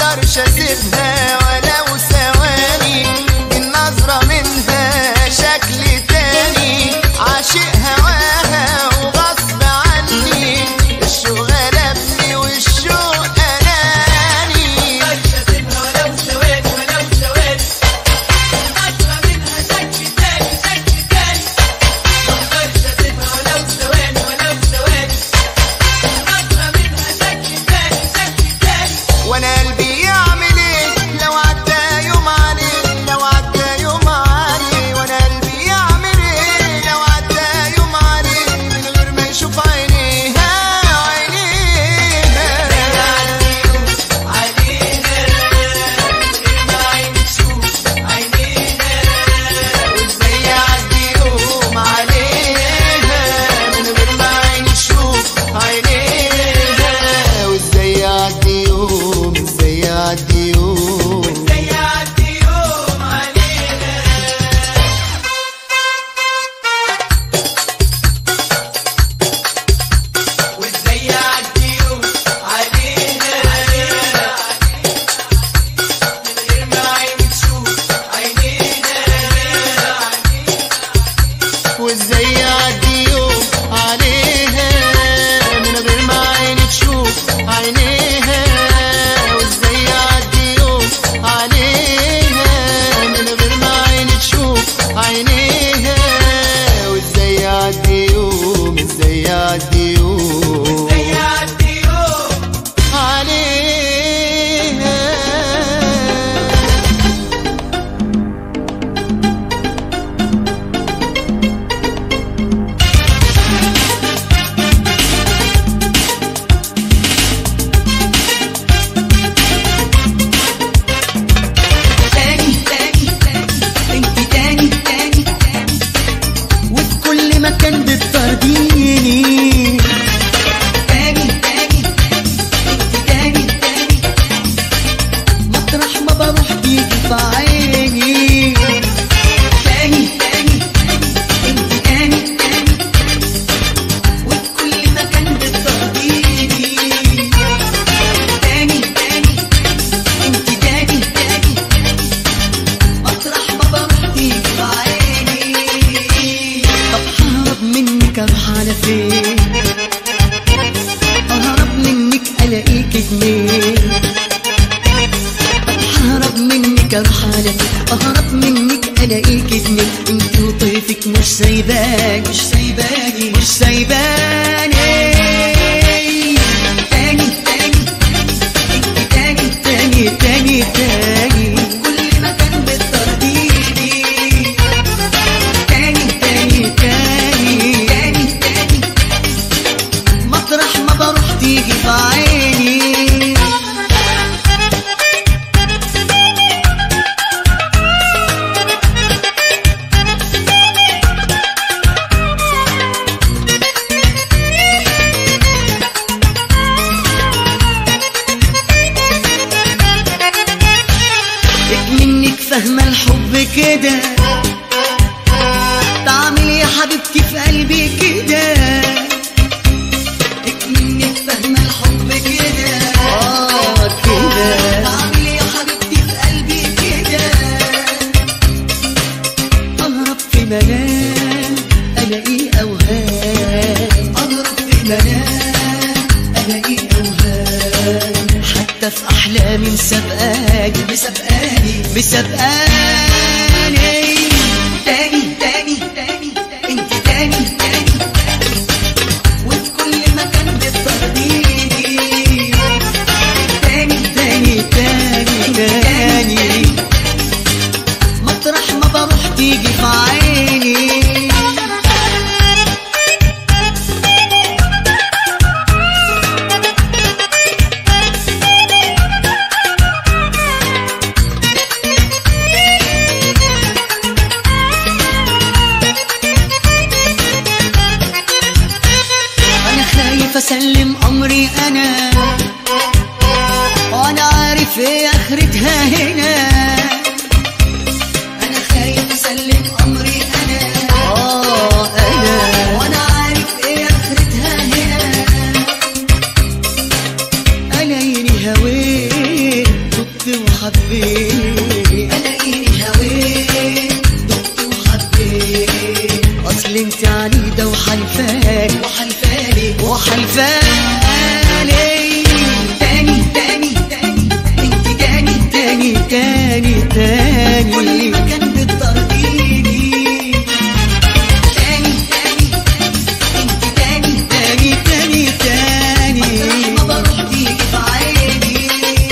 اقدرش اسيبها ولو ثواني النظرة منها شكل تاني عاشق هواها وغصب عني الشوق غلبني والشوق اناني وانا قلبي يعمل ايه لو عدى يوم عليه لو عدى يوم عليه وانا قلبي يعمل ايه لو عدى يوم عليه من غير ما يشوف عينيها عينيها وازاي يعدي يوم عليها من غير ما عين تشوف عينيها وازاي يعدي يوم ازاي يعدي يوم وازاي يعدي يوم عليها من غير ما عيني تشوف عينيها وازاي يعدي يوم عليها من غير ما عيني تشوف عينيها وازاي يعدي يوم ازاي يعدي يوم عليها تاني تاني تاني انت تاني تاني تاني وفي كل مكان بتطرديني تاني تاني انت تاني تاني مطرح ما بروح تيجي في عيني تاني تاني انت تاني تاني وفي كل مكان بتطرديني تاني تاني انت تاني تاني مطرح ما بروح تيجي في عيني طب ههرب منك اروح على فين اهرب منك الاقيك جنين طب ههرب منك اروح على فين اهرب منك الاقيك جنين انت وطيفك مش سايباني مش سايباني مش سايباني تاني تاني انت تاني تاني تاني تاني كل مكان بتطرديني تاني تاني تاني تاني تاني مطرح ما بروح تيجي في عيني بك منك فاهمة الحب كده تعمل يا حبيبتي في قلبي كده بك منك فاهمة الحب كده اه كده تعمل يا حبيبتي في قلبي كده اهرب في منام الاقي اوهام اضرب في منام الاقي اوهام حتى في احلامي مسابقاني مسابقاني مسابقاني تاني تاني تاني انت تاني تاني وفي كل مكان بتطرديني تاني تاني تاني تاني مطرح ما بروح تيجي في عيني انا خايف اسلم امري انا وانا عارف ايه اخرتها هنا انا خايف اسلم امري انا اه انا وانا عارف ايه اخرتها هنا الاقيني هويت وحبيت الاقيني هويت دقت وحبيت اصل انت عنيدة وحلفاني وحلفالي وحلفاني تاني تاني تاني انت تاني تاني تاني تاني كل ما كان بتطرديني تاني تاني انت تاني تاني تاني تاني ما بروح تيجي في عيني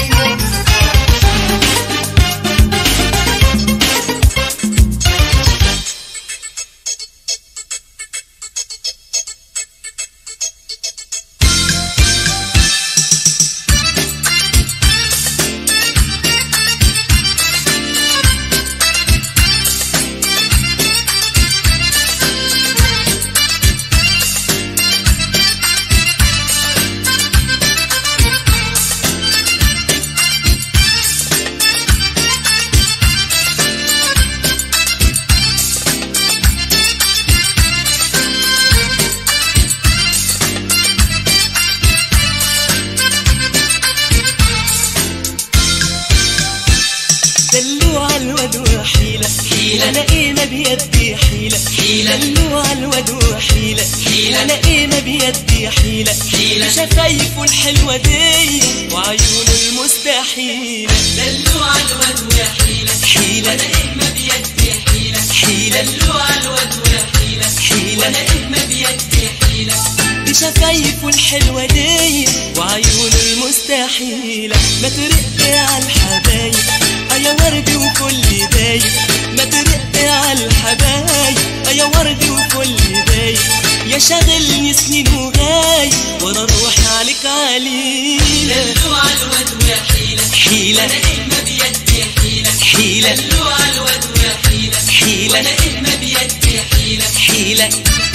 دلوع الواد وحيلة حيلة أنا إيه ما بيدي حيلة حيلة دلوع الواد وحيلة حيلة أنا إيه ما بيدي حيلة حيلة شفايفه الحلوة دي وعيونه المستحيلة دلوع الواد وحيلة حيلة أنا إيه ما بيدي حيلة حيلة دلوع الواد وحيلة حيلة أنا إيه ما بيدي حيلة بشفايفه الحلوة دي وعيونه المستحيلة ما ترق على الحبايب يا وردي وكل دايب ما ترق على الحبايب يا وردي وكل دايب يا شاغلني سنين وغايب وانا روحي عليك عليلة دلوع الواد وحيلة حيلة انا ايه ما بيدي حيلة حيلة دلوع الواد وحيلة حيلة انا ايه ما بيدي حيلة حيلة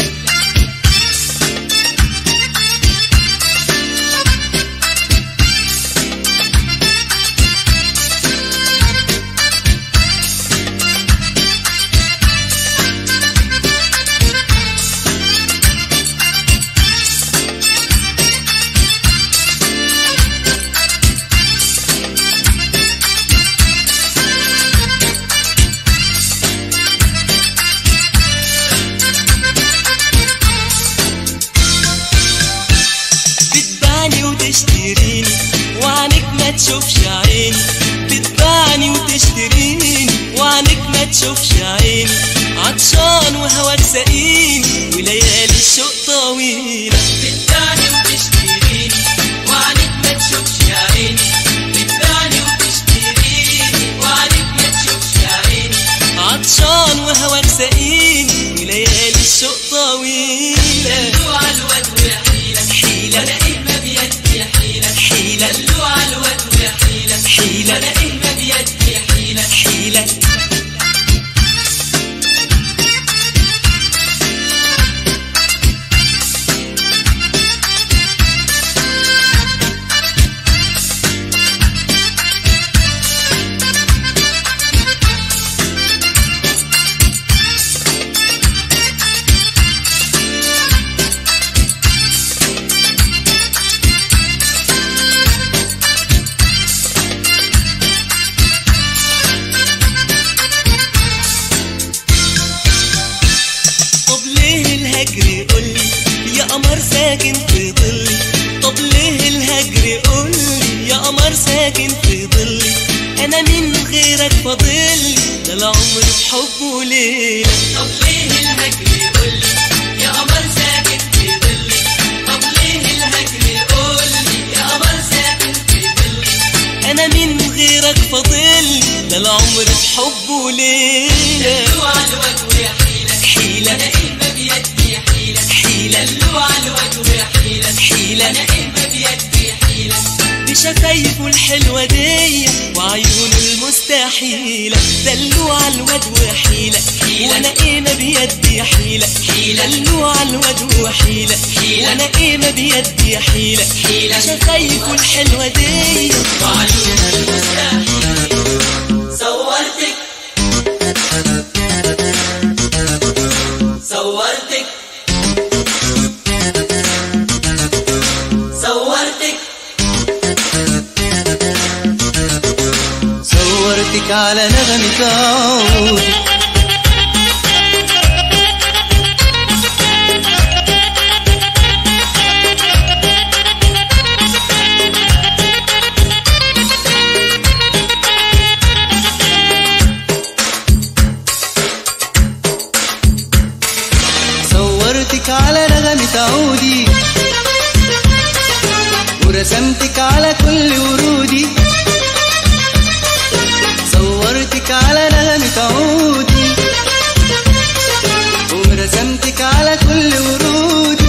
بتباعني وتشتريني وعنك ما تشوفش عيني بتباعني وتشتريني وعنك ما تشوفش عيني عطشان وهواك سقيني وليالي الشوق طويلة بتباعني وتشتريني وعنك ما تشوفش عيني بتباعني وتشتريني وعنك ما تشوفش عيني عطشان وهواك سقيني وليالي الشوق طويلة دلوع الواد وحيلة حيلة أنا إيه ما بيدي حيلة حيلة دلوع الواد وحيلة حيلة أنا إيه ما بيدي حيلة حيلة طب ليه الهجر قولي يا قمر ساكن في ظلي طب ليه الهجر قولي يا قمر ساكن في ظلي انا من غيرك فاضلي ده العمر بحبه ليلة طب ليه الهجر قولي يا قمر ساكن في ظلي طب ليه الهجر قولي يا قمر ساكن في ظلي انا من غيرك فاضلي ده العمر بحبه ليلة دلوع الوجه يا حيلة حيلة انا ايه ما بيدي حيلة حيلة دلوع الوجه يا حيلة حيلة انا ايه ما بيدي حيلة بشفايفه الحلوة دي وعيونه المستحيلة دلوع الواد وحيلة وانا ايه ما بيدي حيلة حيلة دلوع الواد وحيلة وانا ايه ما بيدي حيلة حيلة شفايفه الحلوة دي وعيونه المستحيلة صورتك صورتك صورتك على نغمة عودي صورتك على نغمة عودي ورسمتك على كل ورودي صورتك على نغمة عودي ورسمتك على كل ورودي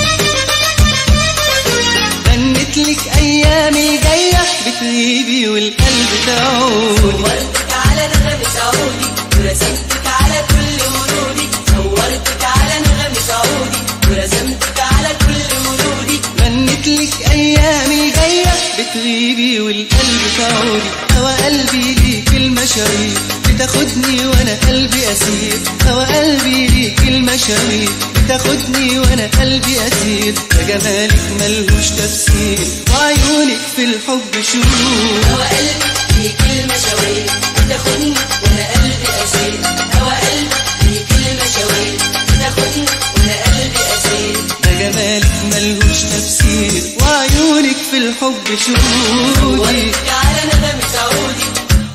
غنت لك ايامي جايه بتغيبي والقلب تعودي صورتك على نغمة عودي ورسمتك على كل ورودي صورتك على نغمة عودي ورسمتك على كل ورودي غنت لك ايامي جايه بتغيبي والقلب تعودي هوا قلبي ليك المشاوير بتاخدني وانا قلبي اسير هوا قلبي ليك المشاوير بتاخدني وانا قلبي اسير ده جمالك ملهوش تفسير وعيونك في الحب شهور هوا قلبي ليك المشاوير بتاخدني وانا قلبي اسير هوا قلبي ليك المشاوير بتاخدني وانا قلبي اسير ده جمالك ملهوش تفسير وعيونك في الحب شهودي صورتك على نغمة عودي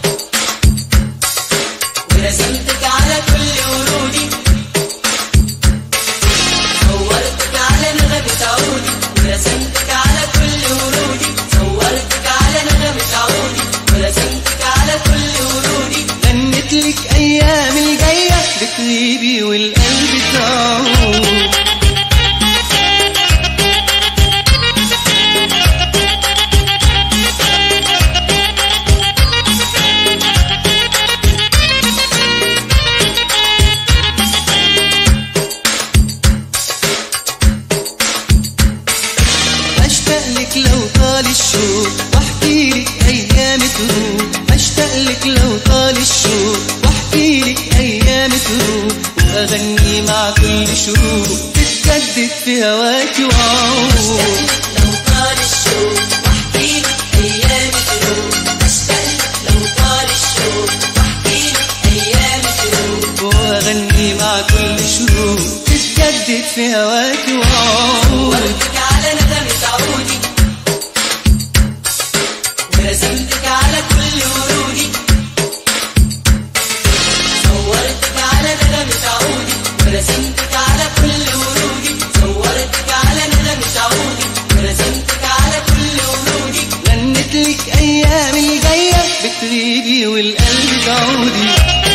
ورسمتك على كل ورودي صورتك على نغمة عودي ورسمتك على كل ورودي صورتك على نغمة عودي ورسمتك على كل ورودي غنت لك ايام الجايه بتغيبي والقلب تعود اشتاق لك لو طال الشوق واحكي لك ايام تروح اشتاق لك لو طال الشوق واحكي لك ايام تروح واغني مع كل شروق تتجدد في هواكي وعود لو طال الشوق واحكي لك ايام تروح اشتاق لك لو طال الشوق واحكي لك ايام تروح واغني مع كل شروق تتجدد في هواكي وعود صورتك على نغمة عودي ورسمتك على كل ورودي صورتك على نغمة عودي ورسمتك على كل ورودي صورتك على نغمة عودي ورسمتك على كل ورودي غنت لك ايام الجايه بتغيبي والقلب تعودي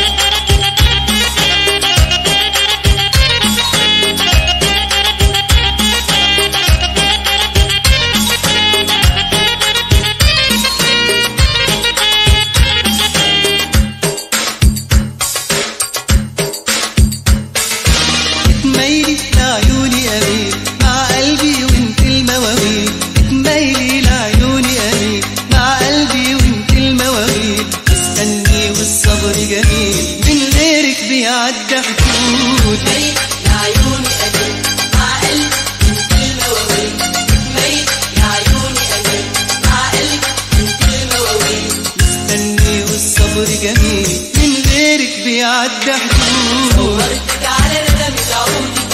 اتميلي لعيوني امين مع قلبي وانت المواويل اتميلي لعيوني امين مع قلبي وانت المواويل استني والصبر جميل من غيرك بيعدي حدود ميت لعيوني أمين مع قلبي انت المواويل ميت لعيوني أمين مع قلبي انت المواويل استني والصبر جميل من غيرك بيعدي حدود صورتك على نغمة عودي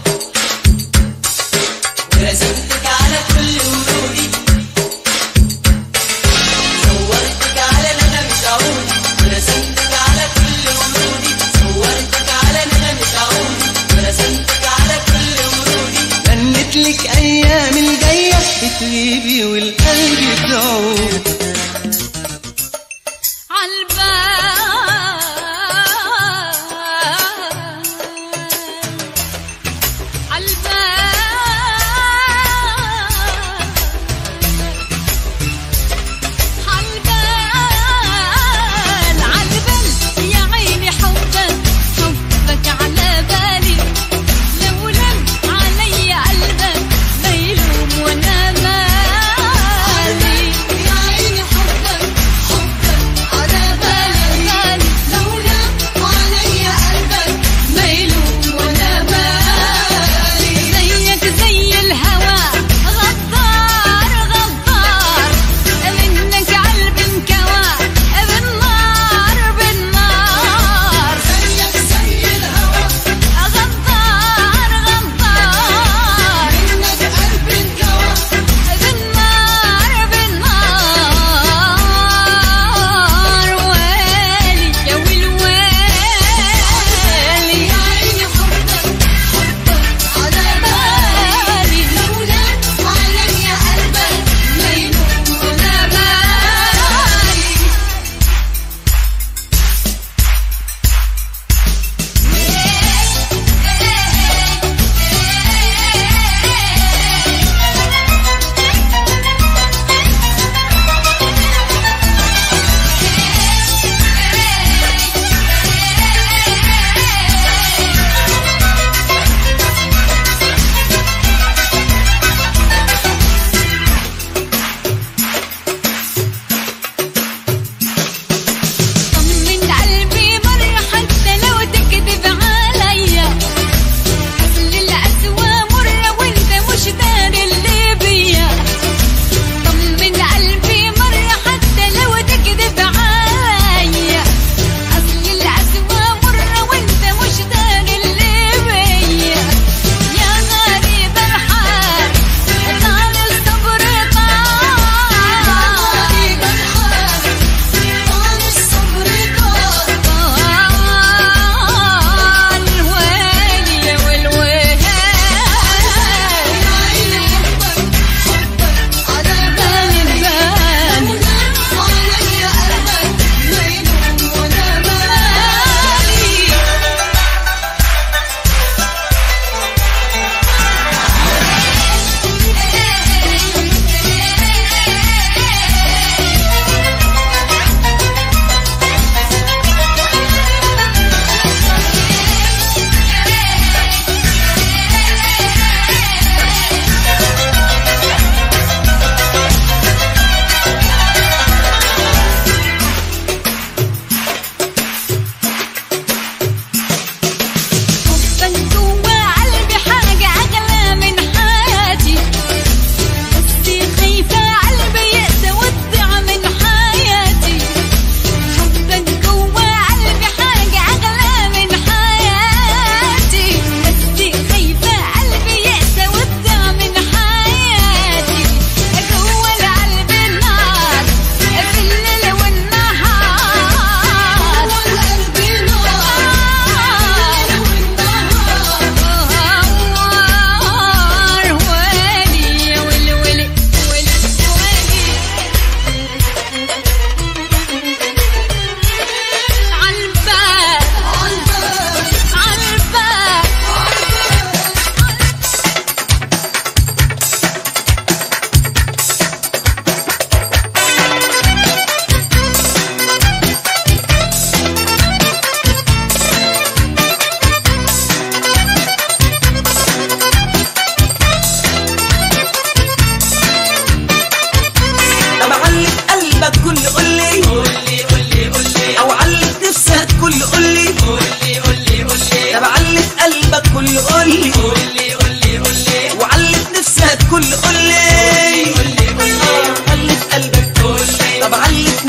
ورسمتك على كل ورودي صورتك على نغمة عودي ورسمتك على كل ورودي صورتك على نغمة عودي ورسمتك على كل ورودي غنت لك ايام الجايه بتغيبي والقلب تعود لولا علي قلبك ما يلوم وانا ما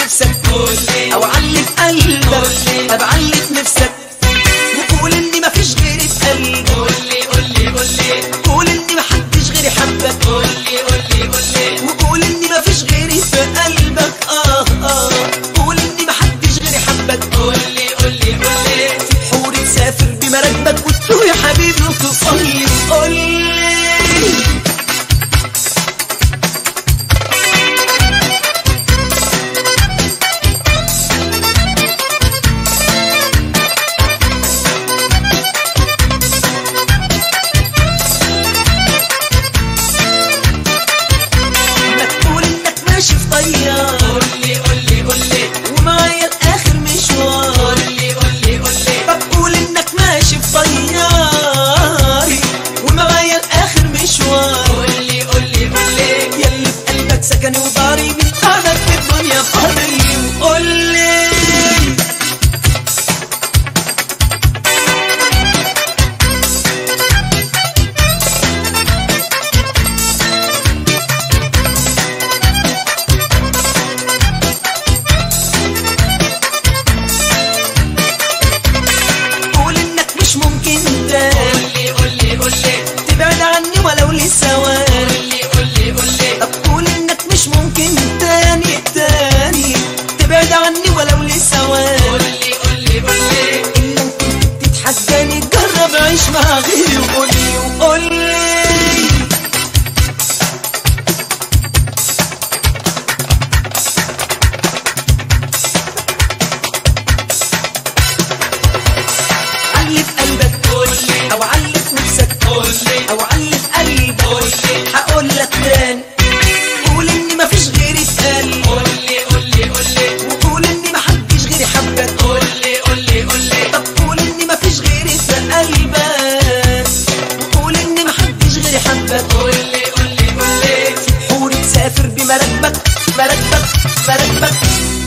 نفسك او علي في قلبك طب علي في نفسك وقول اني مفيش غيري في قلبي قولي قولي قولي قول اني محدش غيري حبك قولي قولي قولي وقول اني مفيش غيري في قلبك اه اه قول اني محدش غيري حبك قولي قولي قولي حور تسافر بمراكبك وتتوه يا حبيبي وتصلي وقولي ما تقول انك ماشي في طيار قولي قولي قولي ومعايا الاخر مشوار قولي قولي قولي طب قول انك ماشي في طياري ومعايا الاخر مشوار قولي قولي قولي يلي في قلبك سكني وداري من قعدك في الدنيا فاضي وقول لي قول انك مش ممكن تاني قولي قولي قولي تبعد عني ولو لثواني قولي قولي قولي طب قول انك مش ممكن تاني تاني تبعد عني ولو لثواني قولي قولي قولي إلا إن كنت بتتحداني جرب عيش مع غيري وقولي وقولي علي في قلبك قولي أو علي في نفسك قولي أو علي في قلبك قولي هقول لك تاني قول إني مفيش غيري في قلبي قولي قولي قولي وقول إني محدش غيري حبك قولي قولي قولي طب قول إني مفيش غيري في قلبك وقول إني محدش غيري حبك قولي قولي قولي حور تسافر بمراكبك مراكبك مراكبك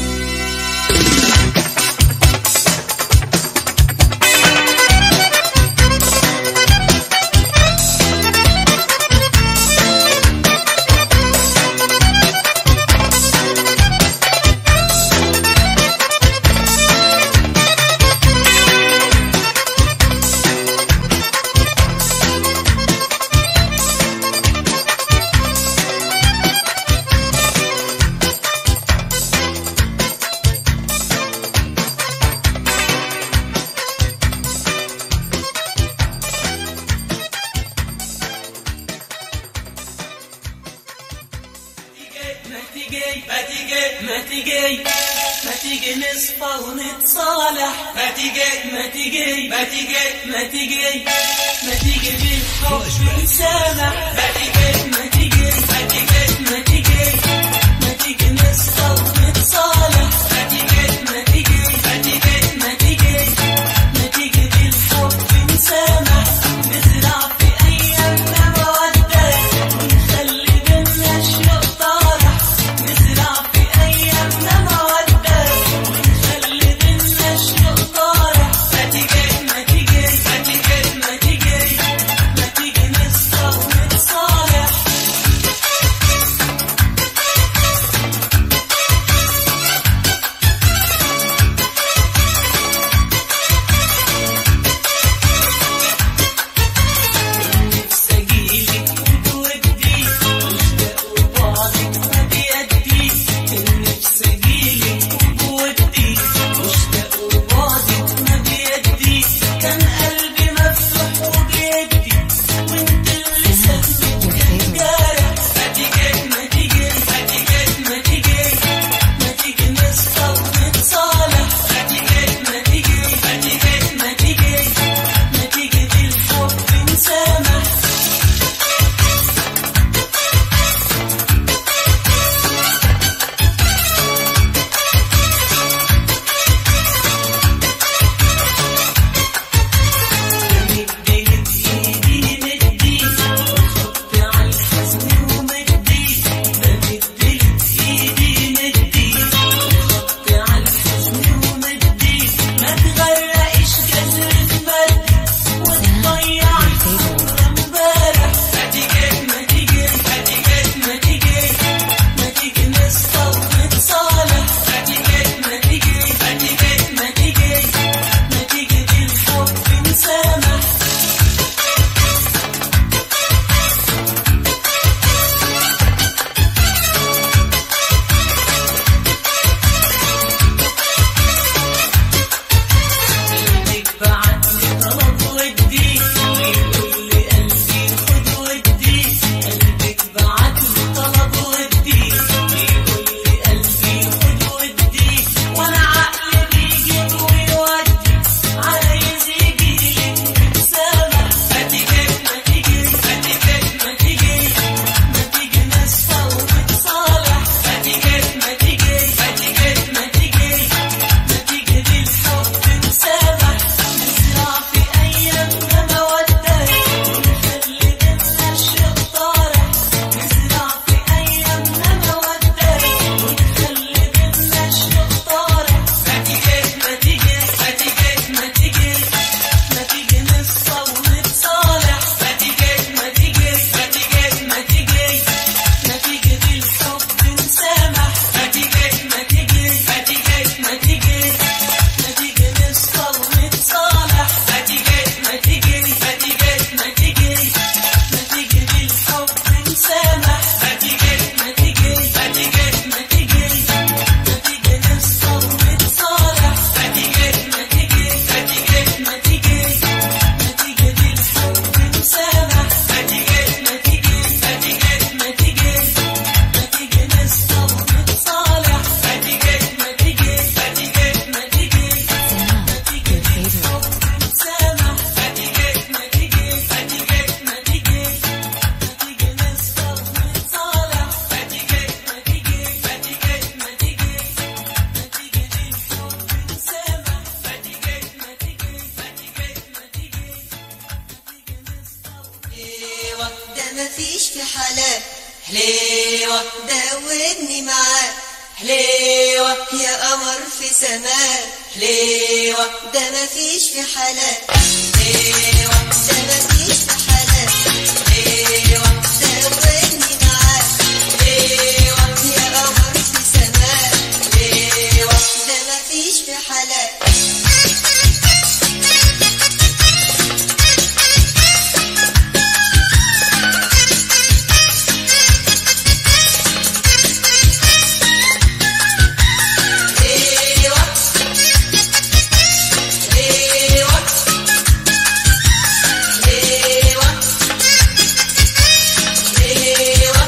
ما تيجي ما تيجي ما تيجي ما تيجي نصفى ونتصالح ما تيجي ما تيجي ما تيجي ما تيجي ما تيجي بالحب نسامح ما تيجي ما تيجي ما تيجي ما تيجي ما تيجي نصفى ونتصالح ما تيجي ما تيجي ما تيجي ما تيجي ما تيجي بالحب نسامح نزرع في ايامنا مودة ونخلي بينا الشوق طالع نزرع في ايامنا مودة ونخلي بينا الشوق طالع ما تيجي ما تيجي ما تيجي ما تيجي ما تيجي نصفى ونتصالح مفيش في حالات حليوة دودني معاك حليوة يا قمر في سماء حليوة ده مفيش في حالات حليوة ده مفيش في حالات حليوة دودني معاك حليوة يا قمر في سماء حليوة ده مفيش في حالات حليوة حليوة حليوة حليوة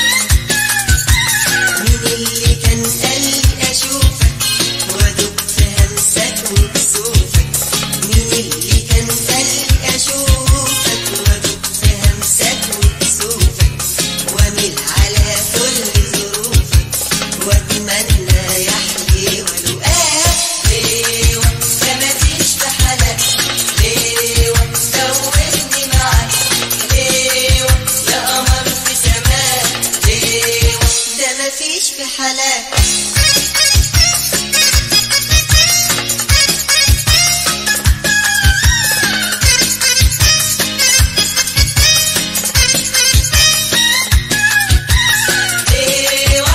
مين اللي كان قال لي اشوفك وادوب في همسك وكسوفك مين اللي كان قال لي اشوفك وادوب في همسك وكسوفك واميل على كل ظروفك واتمنى يحلي ولقاك ليوة ده مفيش في حالك ليوة زودني معاك ليوة يا قمر في سماك ليوة ده مفيش في حالك ليوة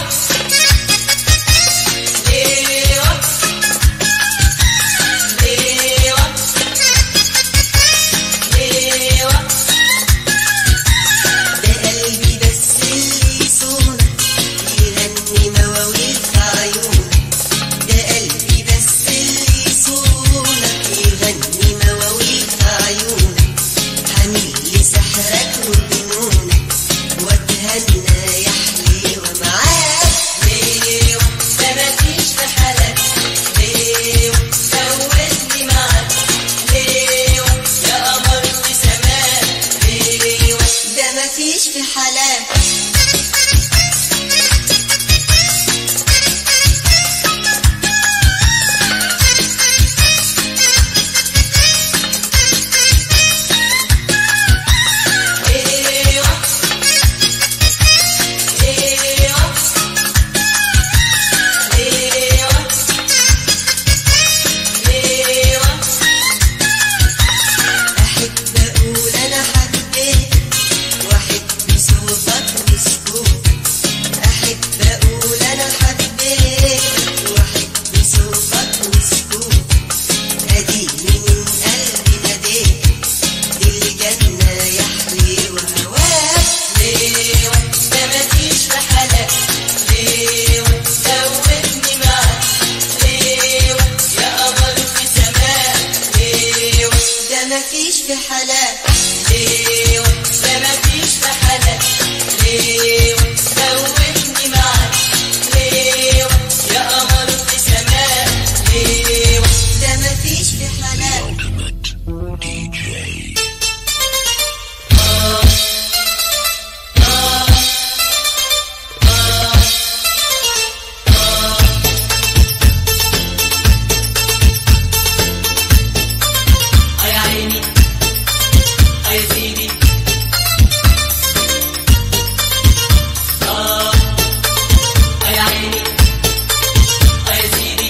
ليوة ليوة ليوة ده قلبي بس اللي يصونك يغني مواويل في عيونك ده قلبي بس اللي يصونك يغني مواويل في عيونك حميل لسحرك وجنونك واتهنى يحلي ومعاك ليوة ده مفيش في حالك ليوة زودني معاك ليوة يا قمر في سماك ليوة ده مفيش في حالك ليوة ليوة ليوة ليوة أحب أقول أنا حبيت وأحب صوتك وسكوتك أحب أقول أنا حبيت وأحب صوتك وسكوتك أديني من قلبي ناديت الجنة يحلي وهواك ليوة ده مفيش في حالك ليوة زودني معاك ليوة يا قمر في سماك ليوة ده مفيش في حالك ليوة ده مفيش في حالك ليوة زودني معاك ليوة يا قمر في سماك ليوة ده مفيش في حالك Ultimate DJ. يا عيني يا سيدي آه يا عيني يا سيدي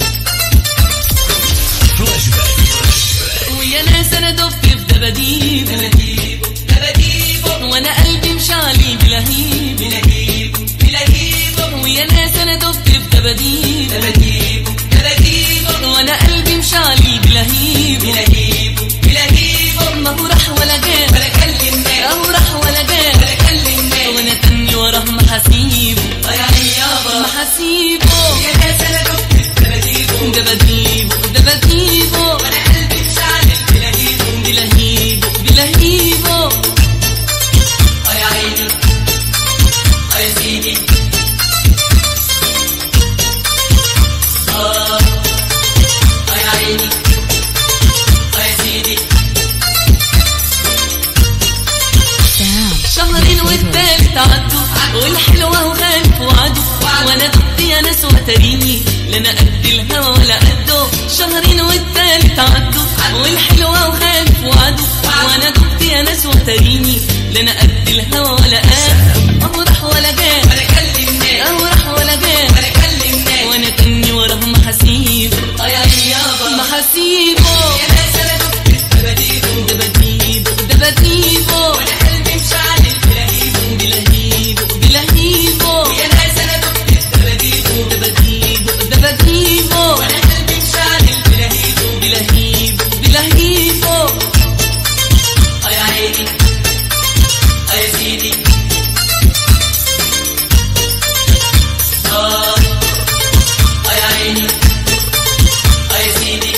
ويا ناس انا دبت في دباديب دباديبو دباديبو وانا قلبي مشعلي بلهيب بلهيبو بلهيبو ويا ناس انا دبت في دباديب دباديبو دباديبو وانا قلبي مشعلي بلهيب بلهيبو بلهيبو ما هو راح ولا جاء ولا كلم ناس اهو راح ولا جاء ولا كلم ناس وانا تاني وراه محاسيبه يا عيني يابا محاسيبه يا ناس انا دبت في دباديبو دباديبه دباديبه وانا قلبي مشعل بلهيبو بلهيبه بلهيبه يا عيني يا سيدي آه يا عيني يا سيدي شهرين والتالت عدوا والحلوة وخالف وعدوا وانا ضد يا ناس وتريني لا انا قد الهوى ولا قده شهرين والتالت عدوا والحلوة وخالف وعدوا وانا ضد يا ناس وتريني لا انا قد الهوى محاسيبه يا ناس انا دفت دباديبه دباديبه دباديبه وانا قلبي مشعل بلهيبه بلهيبه بلهيبه يا ناس انا دفت دباديبه دباديبه دباديبه وانا قلبي مشعل بلهيبه بلهيبه بلهيبه اه يا عيني اه يا سيدي اه اه يا عيني اه يا سيدي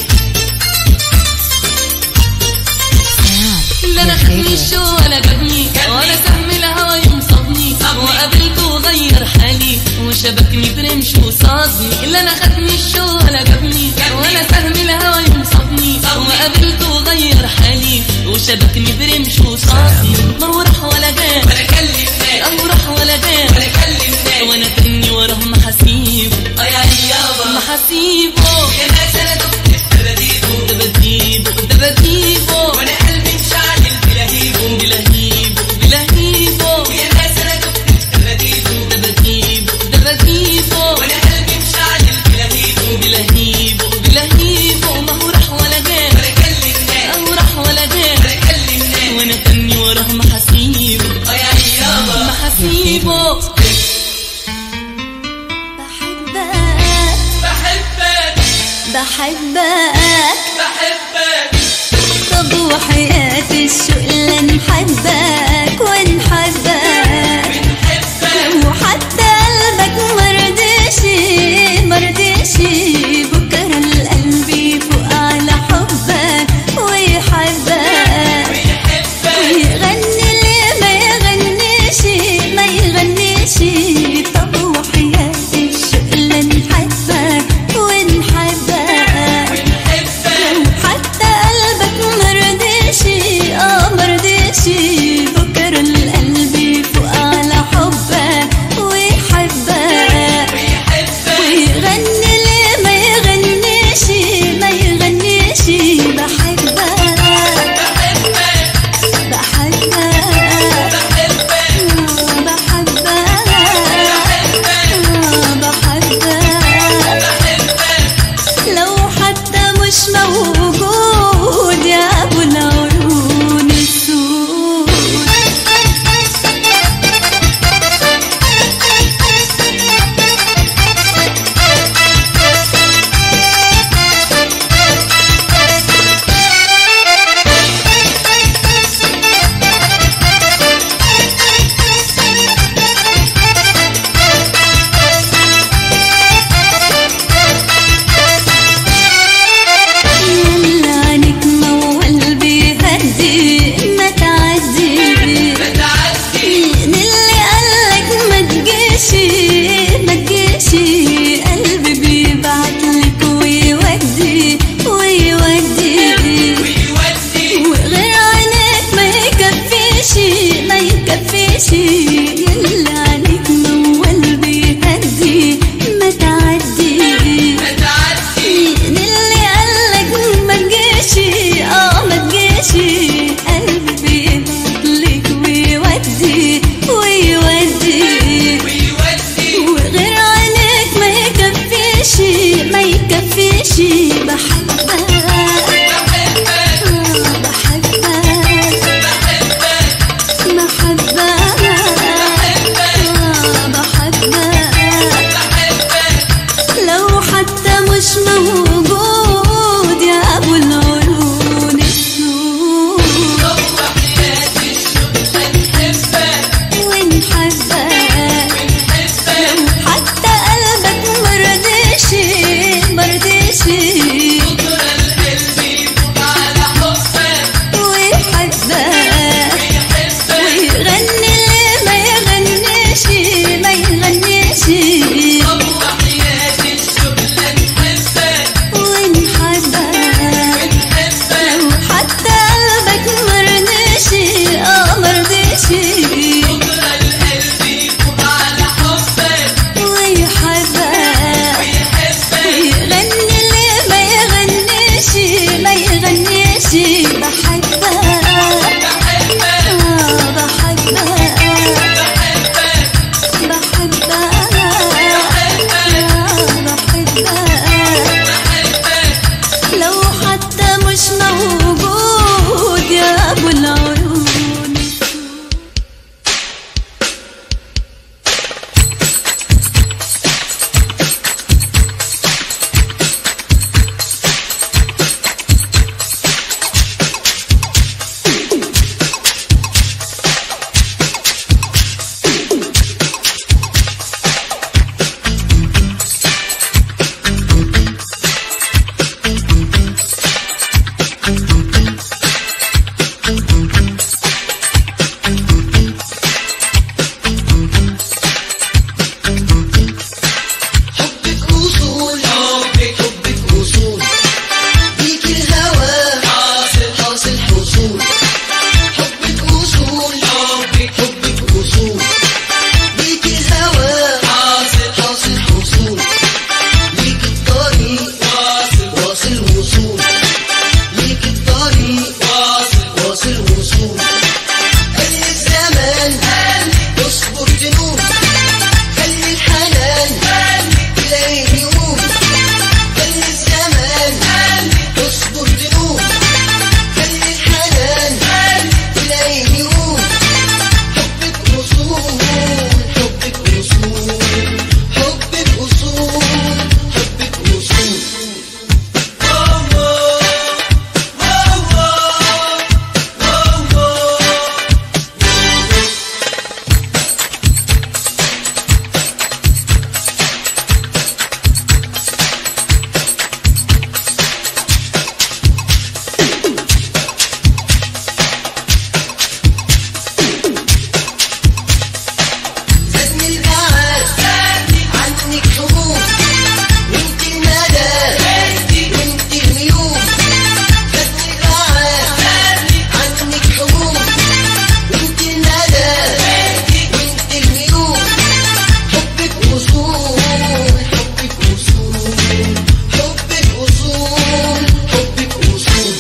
لا انا خدني الشو ولا جابني ولا سهم الهوى ينصبني وقابلته وغير حالي وشبكني برمش وصادني لا انا خدني الشو ولا جابني ولا سهم الهوى ينصبني وقابلته وغير حالي وشبكني برمش وصادني ما هو راح ولا جاب ولا كلم ناس او راح ولا جاب ولا كلم ناس وانا تني وراه محاسيبه اه يا عيني يابا محاسيبه يا ناس انا دفت دباديبه دباديبه دباديبه وانا قلبي مشعل بلهيبه بلهيبه بلهيبه يا ناس انا دفت دباديبه دباديبه دباديبه وانا قلبي مشعل بلهيبه بلهيبه بلهيبه ما هو راح ولا جاب ولا كلم ناس او راح ولا جاب ولا كلم ناس وانا تني وراه محاسيبه اه يا عيني يابا محاسيبه بحبك بحبك بحبك بحبك طب وحياتي الشوق لنحبك ونحبك بنحبك وحتى قلبك مرضيش مرضيش بكرة القلب يفوق على حبك ويحبك بيحبك ويغني ليه ما يغنيش ما يغنيش طب وحياتي الشوق لنحبك ونحبك بنحبك حتى قلبك مرضيش اه مرضيش بكرة القلب يفوق على حبك ويحبك بيحبك ويغني ليه ما يغنيش ما يغنيش بحبك بحبك بحبك بحبك بحبك بحبك بحبك لو حتى مش موجود يا ابو العيون السود يلا عنك موال بيهدي ما تعدي بتعدي مين اللي قالك ما تجيش ما تجيش قلبي بيبعتلك ويودي ويودي ويودي وغير عينك ما يكفيش ما يكفيش يلا عنك موال بيهدي ما تعدي بتعدي مين اللي قالك ما تجيش اه ما تجيش قلبي بيبعتلك ويودي ويودي ويودي وغير عينك ما يكفيش ما يكفيش بحبك بحبك آه، بحبك بحبك بحبك آه، بحبك بحبك لو حتى مش موجود يا ابو العيون السود طب وحياتي الشوق هنحبك ونحبك بنحبك حتى قلبك مرضيش مرضيش مش موجود يا ابو العيون حبك وصول حبك حبك وصول بيك الهوى حاصل حاصل حصول حبك وصول حبك حبك وصول بيك الهوى حاصل حاصل حصول ليك الطريق واصل واصل وصول ليك الطريق واصل واصل وصول خلي الزمان اصبر تنور خلي الحنان تلاقي يقوم خلي الزمان اصبر تنور خلي الحنان تلاقي يقوم حبك وصول حبك وصول حبك وصول حبك وصول زادني البعاد عنك هموم وانت المدى وانت الغيوم زادني البعاد عنك هموم وانت المدى وانت الغيوم حبك وصول حبك وصول حبك وصول حبك وصول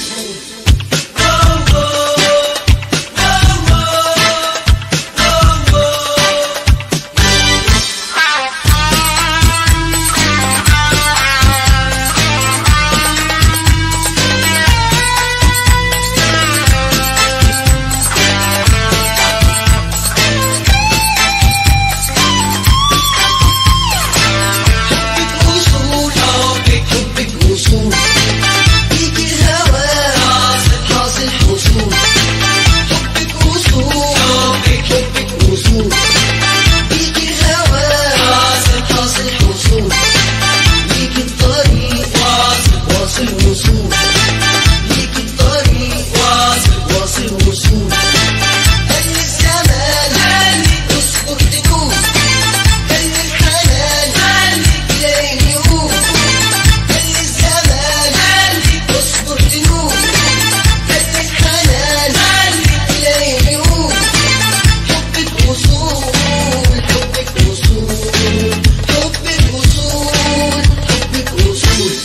حبك وصول حبك حبك وصول بيك الهوى حاصل حاصل حصول حبك وصول حبك حبك وصول بيك الهوى حاصل حاصل حصول ليك الطريق واصل واصل وصول ليك الطريق واصل واصل وصول خلي الزمان اصبر تنور خلي الحنان تلاقي يقوم خلي الزمان اصبر تنور خلي الحنان تلاقي يقوم حبك وصول حبك وصول حبك وصول حبك وصول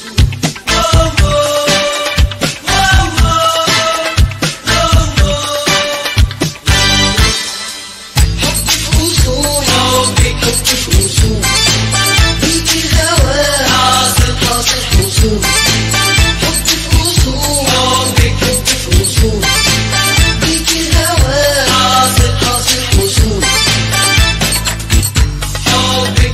حبك وصول حبك حبك وصول بيك الهوى حاصل حاصل حصول حبك وصول حبك حبك وصول بيك الهوى حاصل حاصل حصول حبك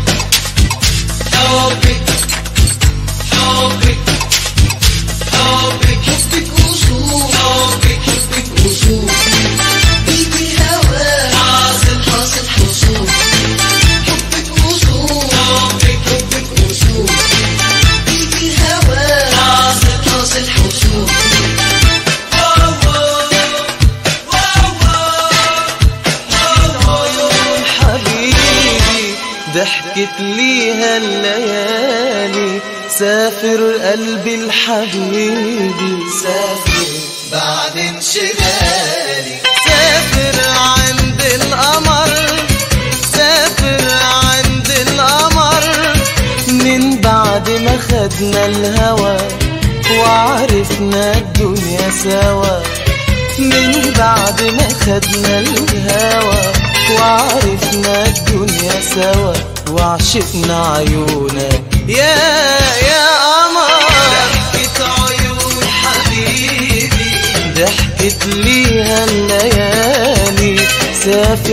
حبك حبك حبك حبك وصول حبك حبك وصول بيك الهوى حاصل حاصل حصول حبك وصول حبك حبك وصول بيك الهوى حاصل حاصل حصول حبيبي ضحكت ليها الليالي سافر قلبي الحبيبي سافر بعد انشغالي سافر عند القمر سافر عند القمر من بعد ما خدنا الهوى وعرفنا الدنيا سوا من بعد ما خدنا الهوى وعرفنا الدنيا سوا وعشقنا عيونك يا يا قمر ضحكة عيون حبيبي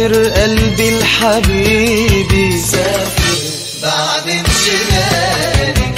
سافر قلبي الحبيبي سافر بعد انشغالي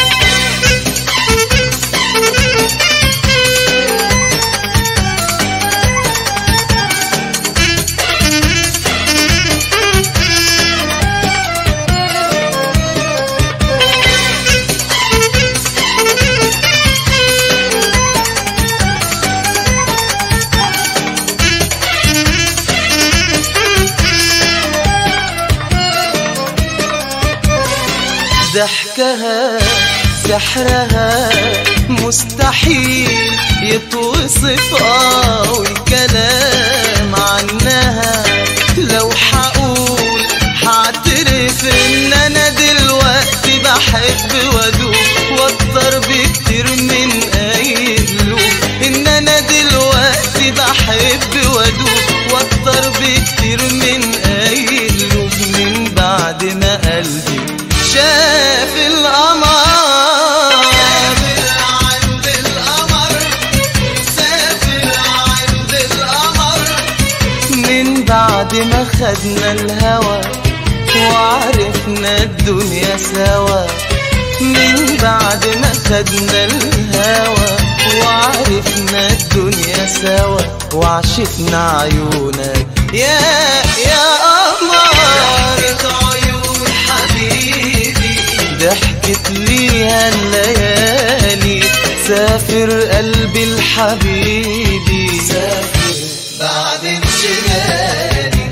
ضحكها سحرها مستحيل يتوصف اه والكلام عنها لو حقول حاعترف ان انا دلوقتي بحب وادوب واكتر بكتير من اي قلوب ان انا دلوقتي بحب وادوب واكتر بكتير من اي قلوب من بعد ما قلبي شاف القمر سافر عند القمر سافر عند القمر من بعد ما خدنا الهوى وعرفنا الدنيا سوا من بعد ما خدنا الهوى وعرفنا الدنيا سوا وعشقنا عيونك يا يا قمر عيون حبيبي ضحكت ليها الليالي سافر قلبي الحبيبي سافر بعد انشغالي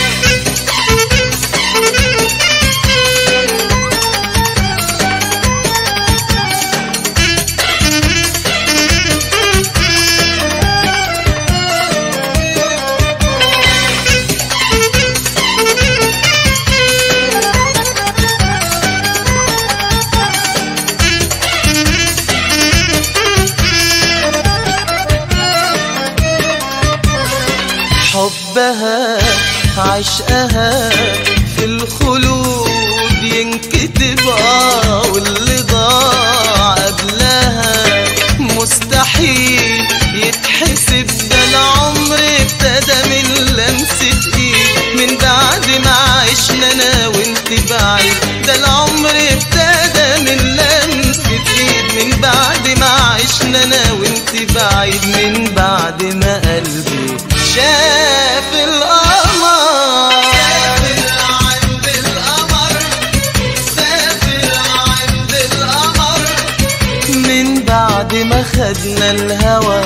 حبها عشقها في الخلود ينكتب اه واللي ضاع قبلها مستحيل يتحسب ده العمر ابتدى من لمسة ايد من بعد ما عشنا انا وانت بعيد ده العمر ابتدى من لمسة ايد من بعد ما عشنا انا وانت بعيد من بعد ما قلبي شاف القمر سافر عند القمر سافر عند القمر من بعد ما خدنا الهوى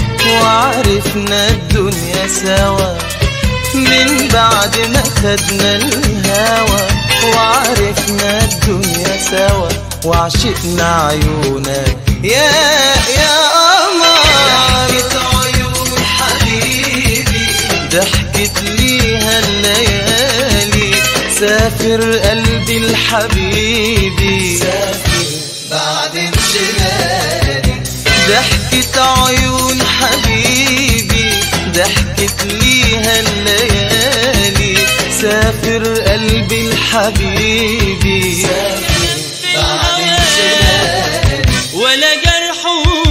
وعرفنا الدنيا سوا من بعد ما خدنا الهوى وعرفنا الدنيا سوا وعشقنا عيونك يا يا قمر عيون حبيبي ضحكت ليها الليالي سافر قلبي الحبيبي سافر بعد انشغالي ضحكت عيون حبيبي ضحكت ليها الليالي سافر قلبي الحبيبي سافر بعد انشغالي ولا جرح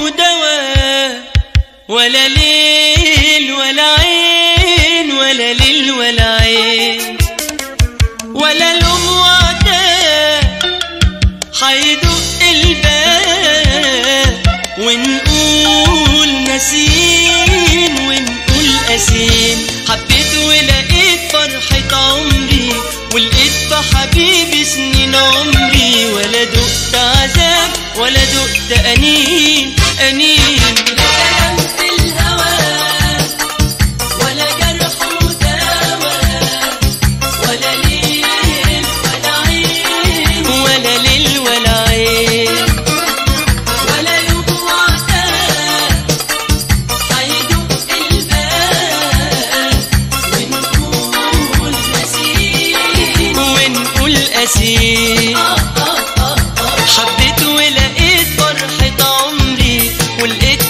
ودواء ولا ليل ولا عين ولا ليل ولا عين ولا لوم وعداء حيدق الباب ونقول نسيم ونقول قسيم حبيت ولقيت فرحة عمري ولقيت في حبيبي سنين عمري ولا دقت عذاب ولا دقت أنين أنين كلمت الهوى ولا جرح ودواء ولا ليل ولا عين ولا ليل ولا عين ولا يوم وعداء هيدق الباب ونقول نسيم ونقول قسيم حبيت ولقيت فرحة عمري ولقيت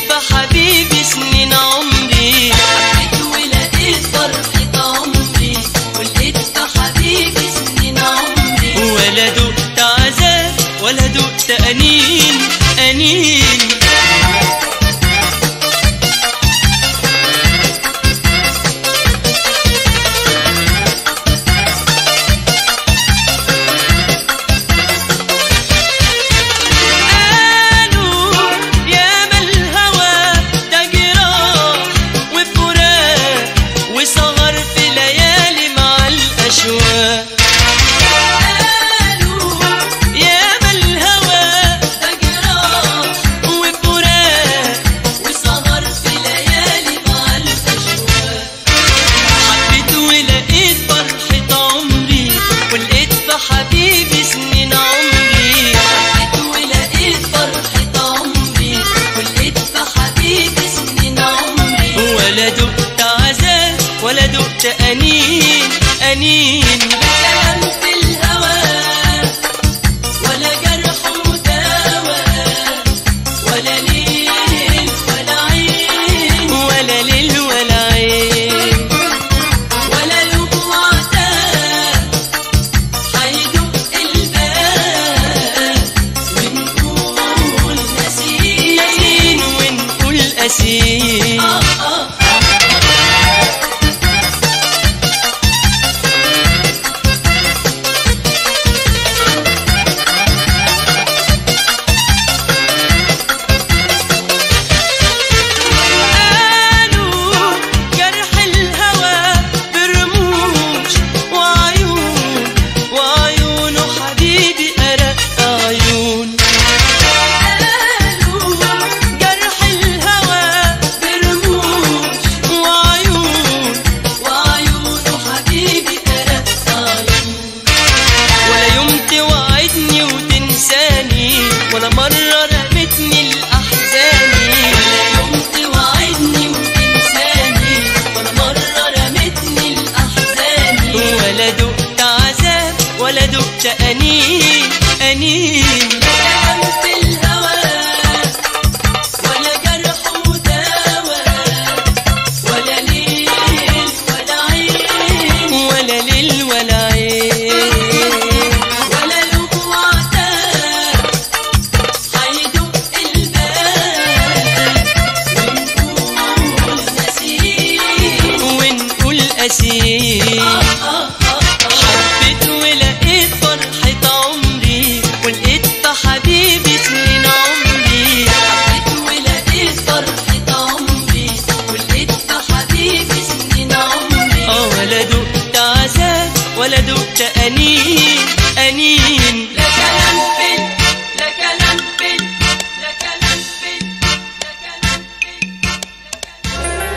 الأسير قالوا جرح الهوى برموش وعيون وعيونه حبيبي أرق عيون قالوا جرح الهوى برموش وعيون وعيونه حبيبي أرق عيون ولا يوم توعدني وتنساني ولا مرة رمتني الأحزاني ولا يوم توعدني وتنساني ولا مرة رمتني الأحزاني ولا دقت عذاب ولا دقت أنين أنين لا كلام في الهوى ولا جرح وداوى ولا ليل ولا عين ولا ليل ولا عين ولا لوم وعتاب هيدق الباب ونقول نسيم ونقول أسير حبيت ولقيت فرحة عمري ولقيت في حبيبي سنين عمري حبيت ولقيت فرحة عمري ولقيت في حبيبي سنين عمري اه ولا دقت عذاب ولا دقت أنين أنين لا كلام فين لا كلام فين لا كلام فين لا كلام فين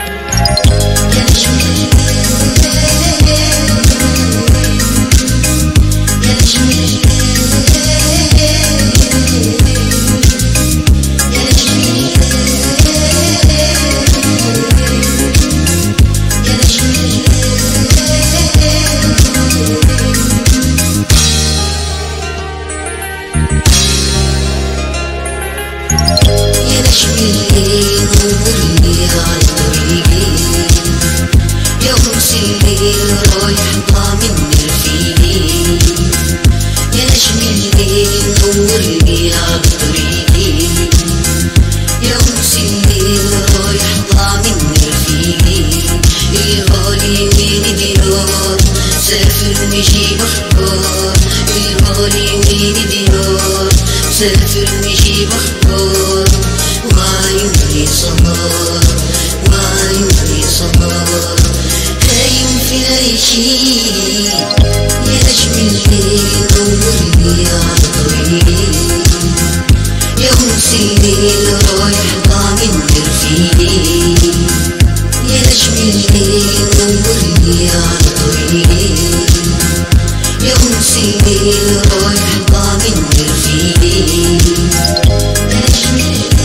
يا نجم الليل نورني على طريقي يا غمس الليل رايح ضامن رفيقي يا نجم الليل نورني على طريقي يا غمس الليل رايح ضامن رفيقي الغالي من دينار سافر ويجيب اخبار الغالي من دينار سافر ويجيب اخبار وعيوني سمار وعيوني سمار هايم في عيشي يا نجم الليل نورني على طريقي يا غمس الليل رايح ضامن رفيقي يا نجم الليل نورني على طريقي يا غمس الليل رايح ضامن رفيقي يا نجم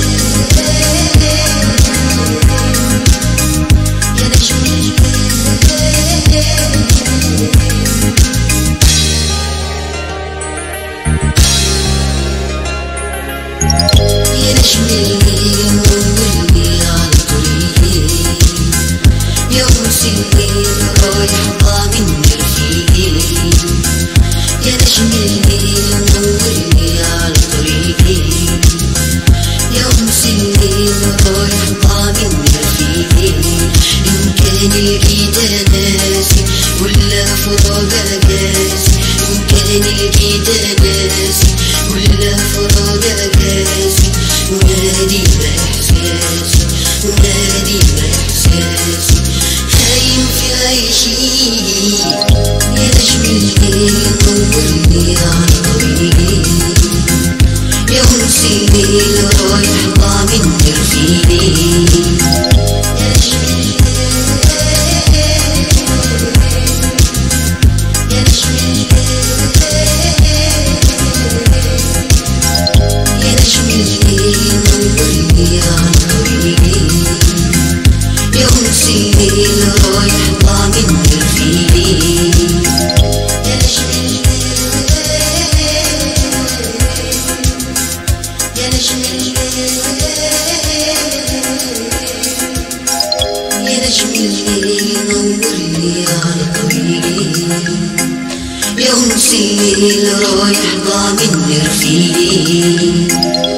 يا نجم يا نجم الليل نورني على طريقي يا غمس الليل رايح ضامن رفيقي يا نجم الليل نورني على طريقي يا غمس الليل رايح ضامن رفيقي إن كان لقيت ناسي ولا فراق قاسي إن كان لقيت ناسي ولا فراق قاسي ونادي بإحساسي ونادي بإحساسي هايم في عيشي يا نجم الليل نورني على طريقي يا غمس الليل رايح ضامن رفيقي يا نجم يا نجم يا نجم الليل نورني على طريقي يا غمس الليل رايح ضامن رفيقي يا نجم يا نجم يا نجم الليل نورني على طريقي يا غمس الليل رايح ضامن رفيقي